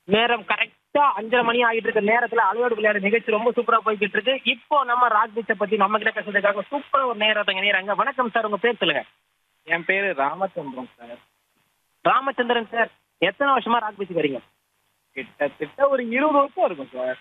நேரம் கரெக்டா அஞ்சரை மணி ஆகிட்டு இருக்க நேரத்துல அலையோடு விளையாடு நிகழ்ச்சி ரொம்ப சூப்பரா போய்கிட்டு இருக்கு இப்போ நம்ம ராக் பீச்சை பத்தி நம்ம கிட்ட பேசுறதுக்காக சூப்பரா ஒரு நேரத்தை இணையறாங்க வணக்கம் சார் உங்க பேர் சொல்லுங்க என் பேரு ராமச்சந்திரன் சார் ராமச்சந்திரன் சார் எத்தனை வருஷமா ராக் பீச்சுக்கு வரீங்க கிட்டத்தட்ட ஒரு இருபது வருஷம் இருக்கும் சார்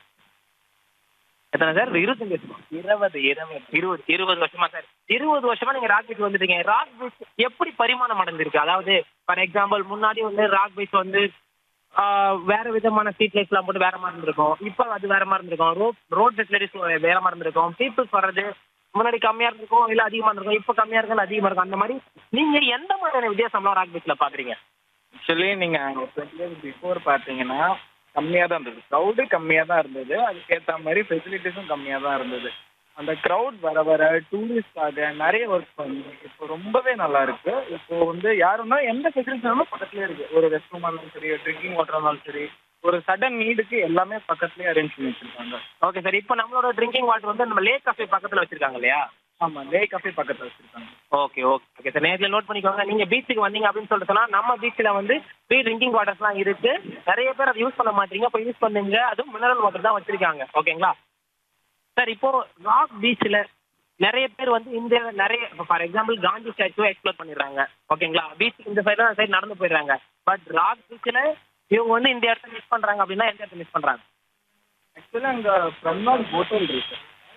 எத்தனை சார் இருபத்தஞ்சு வருஷமா இருபது இருபது இருபது இருபது வருஷமா சார் இருபது வருஷமா நீங்க ராக் பீச் வந்துட்டீங்க ராக் பீச் எப்படி பரிமாணம் அடைஞ்சிருக்கு அதாவது ஃபார் எக்ஸாம்பிள் முன்னாடி வந்து ராக் பீச் வந்து ஆஹ், வேற விதமான ஸ்ட்ரீட் லைட்ஸ்லாம் போட்டு வேற மாதிரி இருந்திருக்கும் இப்போ அது வேற மாதிரி இருந்திருக்கும் ரோட் ரோட் ஃபெசிலிட்டிஸ் வேற மாதிரி இருந்திருக்கும் பீப்புள்ஸ் வர்றது முன்னாடி கம்மியா இருந்திருக்கும் இல்ல அதிகமா இருந்திருக்கும் இப்போ கம்மியா இருக்கும் இல்ல அதிகமா இருக்கும் அந்த மாதிரி நீங்க எந்த மாதிரியான வித்தியாசம்லாம் ராக் பீச்ல பாக்குறீங்க ஆக்சுவலி நீங்க டுவெண்ட்டி இயர்ஸ் பிஃபோர் பார்த்தீங்கன்னா கம்மியாக தான் இருந்தது க்ரௌடு கம்மியாக தான் இருந்தது அதுக்கேற்ற மாதிரி ஃபெசிலிட்டிஸும் கம்மியாக தான் இருந்தது அந்த க்ரௌட் வர வர டூரிஸ்டாக நிறைய ஒர்க் பண்ணி இப்போ ரொம்பவே நல்லா இருக்கு இப்போ வந்து யாருன்னா எந்த ஃபெசிலிட்டி வேணாலும் பக்கத்துலேயே இருக்கு ஒரு ரெஸ்ட் ரூமாக இருந்தாலும் சரி ட்ரிங்கிங் வாட்டர் இருந்தாலும் சரி ஒரு சடன் நீடுக்கு எல்லாமே பக்கத்துலேயே அரேஞ்ச் பண்ணி வச்சிருக்காங்க ஓகே சார் இப்போ நம்மளோட ட்ரிங்கிங் வாட்டர் வந்து நம்ம லேக் கஃபே பக்கத்துல வச்சிருக்காங்க இல்லையா ஆமாம் லே கஃபே பக்கத்தில் வச்சிருக்காங்க ஓகே ஓகே ஓகே சார் நேரில் நோட் பண்ணிக்கோங்க நீங்க பீச்சுக்கு வந்தீங்க அப்படின்னு சொல்லிட்டு சொன்னா நம்ம பீச்சில் வந்து ஃப்ரீ ட்ரிங்கிங் வாட்டர்ஸ்லாம் இருக்கு நிறைய பேர் அதை யூஸ் பண்ண மாட்டீங்க இப்போ யூஸ் பண்ணுங்க அதுவும் மினரல் வாட்டர் தான் வச்சிருக்காங்க ஓகேங்களா சார் இப்போ ராக் பீச்சில் நிறைய பேர் வந்து இந்த நிறைய ஃபார் எக்ஸாம்பிள் காந்தி ஸ்டாச்சுவை எக்ஸ்ப்ளோர் பண்ணிடுறாங்க ஓகேங்களா பீச் இந்த சைடு அந்த சைடு நடந்து போயிடுறாங்க பட் ராக் பீச்சில் இவங்க வந்து இந்த இடத்த மிஸ் பண்றாங்க அப்படின்னா எந்த இடத்த மிஸ் பண்றாங்க ஆக்சுவலாக அங்கே பிரம்னாத் ஹோட்டல் இருக்கு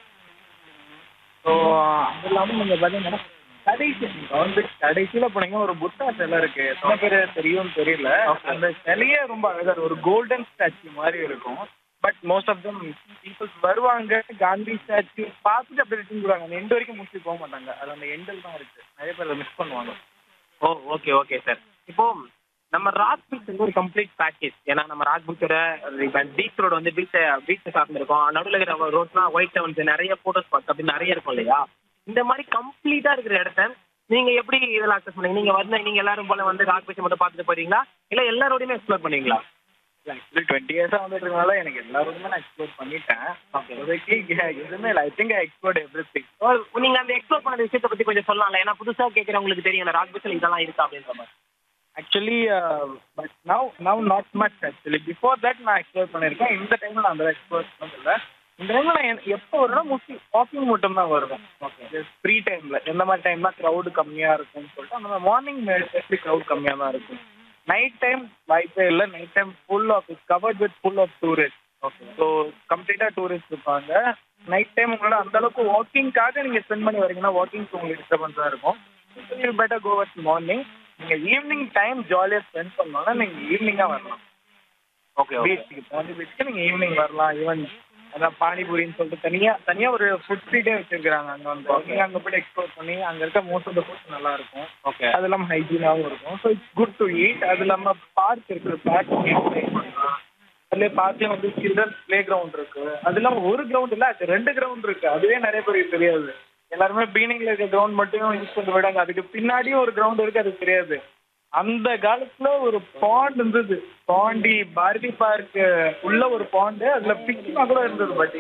ஸோ அது இல்லாமல் நீங்கள் பார்த்தீங்கன்னா கடைசி வந்து கடைசியில் போனீங்கன்னா ஒரு புத்தா சிலை இருக்கு எத்தனை பேர் தெரியும்னு தெரியல அந்த சிலையே ரொம்ப அழகா இருக்கு ஒரு கோல்டன் ஸ்டாச்சு மாதிரி இருக்கும் but most of them peoples வருவாங்க காந்தி ஸ்டாச்சு பார்த்துட்டு அப்படியே ரிட்டன் போடுவாங்க அந்த எண்டு வரைக்கும் முடிச்சு போக மாட்டாங்க அது அந்த எண்டில் தான் இருக்கு நிறைய பேர் அதை மிஸ் பண்ணுவாங்க ஓ ஓகே ஓகே சார் இப்போ நம்ம ராக் பீச் வந்து ஒரு கம்ப்ளீட் பேக்கேஜ் ஏன்னா நம்ம ராக் பீச்சோட இப்போ பீச் ரோடு வந்து பீச்சை பீச்சை சார்ந்திருக்கோம் நடுவில் இருக்கிற ரோட்லாம் ஒயிட் டவுன்ஸ் நிறைய ஃபோட்டோ ஸ்பாட்ஸ் அப்படி நிறைய இருக்கும் இல்லையா இந்த மாதிரி கம்ப்ளீட்டா இருக்கிற இடத்த நீங்க எப்படி இதில் அக்சஸ் பண்ணீங்க நீங்க வந்து நீங்க எல்லாரும் போல வந்து ராக் பீச்சை மட்டும் பார்த்துட்டு போறீங்களா இல்ல எல்லாரோடையுமே எக்ஸ்ப்ளோர் பண்ணுவீங்களா ஆக்சுவலி டுவெண்ட்டி இயர்ஸாக வந்துட்டு இருக்கனால எனக்கு எல்லாருமே நான் எக்ஸ்ப்ளோர் பண்ணிட்டேன் இப்போதைக்கு எதுவுமே இல்லை I think I explored everything oh, நீங்க அந்த எக்ஸ்ப்ளோர் பண்ண விஷயத்தை பத்தி கொஞ்சம் சொல்லலாம்ல ஏன்னா புதுசா கேட்கறவங்களுக்கு தெரியும் ராக் பீச்சில் இதெல்லாம் இருக்கா அப்படின்ற மாதிரி actually but now now not much actually before that நான் எக்ஸ்ப்ளோர் பண்ணியிருக்கேன் இந்த டைமில் நான் அந்த எக்ஸ்ப்ளோர் பண்ணதில்ல இந்த டைமில் நான் எ- எப்போ வருவேன்னா மோஸ்ட்லி வாக்கிங் மட்டும் தான் வருவேன் ஓகே ஃப்ரீ டைமில் எந்த மாதிரி டைம்னா க்ரௌடு கம்மியாக இருக்கும்னு சொல்லிட்டு அந்த மார்னிங் எப்படி க்ரௌட் கம்மியாக தான் இருக்கும் நைட் டைம் வாய்ப்பே இல்லை night time full of it covered with full of tourist okay so கம்ப்ளீட்டாக டூரிஸ்ட் இருப்பாங்க நைட் டைம் உங்களோட அந்த அளவுக்கு வாக்கிங்காக நீங்கள் ஸ்பெண்ட் பண்ணி வரீங்கன்னா வாக்கிங்க்கு உங்களுக்கு டிஸ்டர்பன்ஸாக இருக்கும் you better go at morning நீங்கள் ஈவினிங் டைம் ஜாலியாக ஸ்பெண்ட் பண்ணோன்னா நீங்கள் ஈவினிங்காக வரலாம் ஓகே ஓகே பீச்சுக்கு பாண்டி பீச்சுக்கு நீங்கள் ஈவினிங் வரலாம் ஈவன் அதான் பானிபூரின்னு சொல்லிட்டு தனியாக தனியாக ஒரு ஃபுட் ஸ்ட்ரீட்டே வச்சிருக்காங்க அங்கே வந்து நீங்கள் அங்கே போய்ட்டு எக்ஸ்ப்ளோர் பண்ணி அங்கே இருக்க மோஸ்ட் ஆஃப் த ஃபுட்ஸ் நல்லா இருக்கும் ஓகே அது இல்லாமல் ஹைஜீனாகவும் இருக்கும் so it's good to eat அது இல்லாமல் பார்க் இருக்குது பார்க் பண்ணலாம் அதுலேயே பார்க்ல வந்து சில்ட்ரன்ஸ் ப்ளே கிரவுண்ட் இருக்கு அது இல்லாமல் ஒரு கிரவுண்ட் இல்லை அது ரெண்டு கிரவுண்ட் இருக்கு அதுவே நிறைய பேருக்கு தெரியாது எல்லாருமே பீனிங்ல இருக்க கிரவுண்ட் மட்டும் யூஸ் பண்ணிட்டு விடாங்க அதுக்கு பின்னாடியும் ஒரு கிரவுண்ட் இருக்கு அது தெரியாது அந்த காலத்துல ஒரு பாண்ட் இருந்தது பாண்டி பாரதி பார்க் உள்ள ஒரு பாண்டு அதுல பிக்மா கூட இருந்தது பட்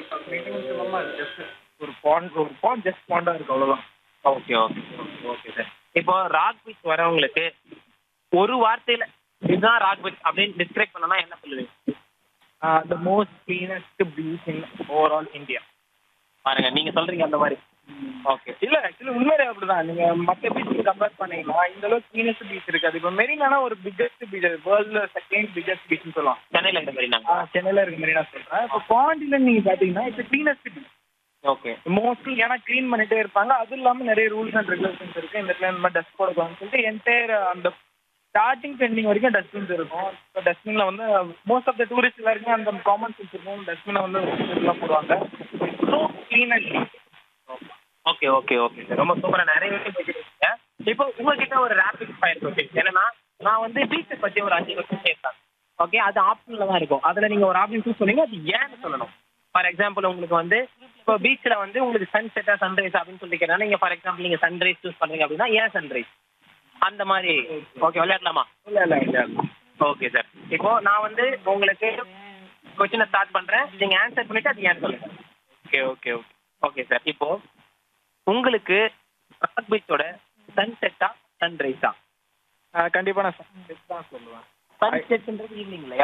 ஜஸ்ட் ஒரு பாண்ட் ஒரு பாண்ட் ஜஸ்ட் பாண்டா இருக்கு அவ்வளவுதான் ஓகே ஓகே ஓகே சார் இப்போ ராக் பீச் வரவங்களுக்கு ஒரு வார்த்தையில இதுதான் ராக் பீச் அப்படின்னு டிஸ்கிரைப் பண்ணனா என்ன சொல்லுவீங்க the most cleanest beach in overall India பாருங்க நீங்க சொல்றீங்க அந்த மாதிரி ஓகே இல்ல ஆக்சுவலி உண்மையிலே அப்படிதான் நீங்க மற்ற பீச்சுக்கு கம்பேர் பண்ணீங்கன்னா இந்த அளவுக்கு கிளீனஸ்ட் பீச் இருக்காது இப்போ மெரினானா ஒரு பிக்கஸ்ட் பீச் வேர்ல்ட்ல செகண்ட் பிக்கஸ்ட் பீச்னு சொல்லலாம் சென்னையில இந்த மாதிரி ஆ, நாங்க சென்னையில இருக்க மெரினா சொல்றேன் இப்போ பாண்டியில நீங்க பாத்தீங்கன்னா இப்போ கிளீனஸ்ட் பீச் ஓகே மோஸ்ட்லி ஏன்னா க்ளீன் பண்ணிட்டே இருப்பாங்க அது இல்லாம நிறைய ரூல்ஸ் அண்ட் ரெகுலேஷன்ஸ் இருக்கு இந்த இடத்துல இந்த மாதிரி டஸ்ட் போடக்கூடாதுன்னு சொல்லிட்டு என்டையர் அந்த ஸ்டார்டிங் எண்டிங் வரைக்கும் டஸ்ட்பின்ஸ் இருக்கும் இப்போ டஸ்ட்பின்ல வந்து மோஸ்ட் ஆஃப் த டூரிஸ்ட் எல்லாருக்குமே அந்த காமன் சென்ஸ் இருக்கும் டஸ்ட்பினை வந்து எல்லாம் போடுவாங்க so clean and okay okay okay sir ரொம்ப சூப்பரா நிறைய விஷயம் பேசிருக்கீங்க இப்போ உங்ககிட்ட ஒரு ரேபிட் ஃபயர் கொஸ்டின் என்னன்னா நான் வந்து பீச்சை பத்தி ஒரு அஞ்சு கொஸ்டின் கேட்பேன் ஓகே அது ஆப்ஷன்ல தான் இருக்கும் அதுல நீங்க ஒரு ஆப்ஷன் சூஸ் பண்ணீங்க அது ஏன்னு சொல்லணும் ஃபார் எக்ஸாம்பிள் உங்களுக்கு வந்து இப்போ பீச்சில் வந்து உங்களுக்கு சன் செட்டா சன்ரைஸ் அப்படின்னு சொல்லி கேட்டா நீங்க ஃபார் எக்ஸாம்பிள் நீங்க சன்ரைஸ் சூஸ் பண்றீங்க அப்படின்னா ஏன் சன்ரைஸ் அந்த மாதிரி ஓகே விளையாடலாமா இல்லை இல்லை இல்லை ஓகே சார் இப்போ நான் வந்து உங்களுக்கு கொஸ்டினை ஸ்டார்ட் பண்றேன் நீங்க ஆன்சர் பண்ணிட்டு அது ஏன் சொல்லுங்க okay okay okay okay sir இப்போ உங்களுக்கு ராக் பீச்சோட சன் செட்டா சன் ரைஸா கண்டிப்பாக நான் sunset தான் சொல்லுவேன் சன் செட்ன்றது ஈவினிங் இல்லையா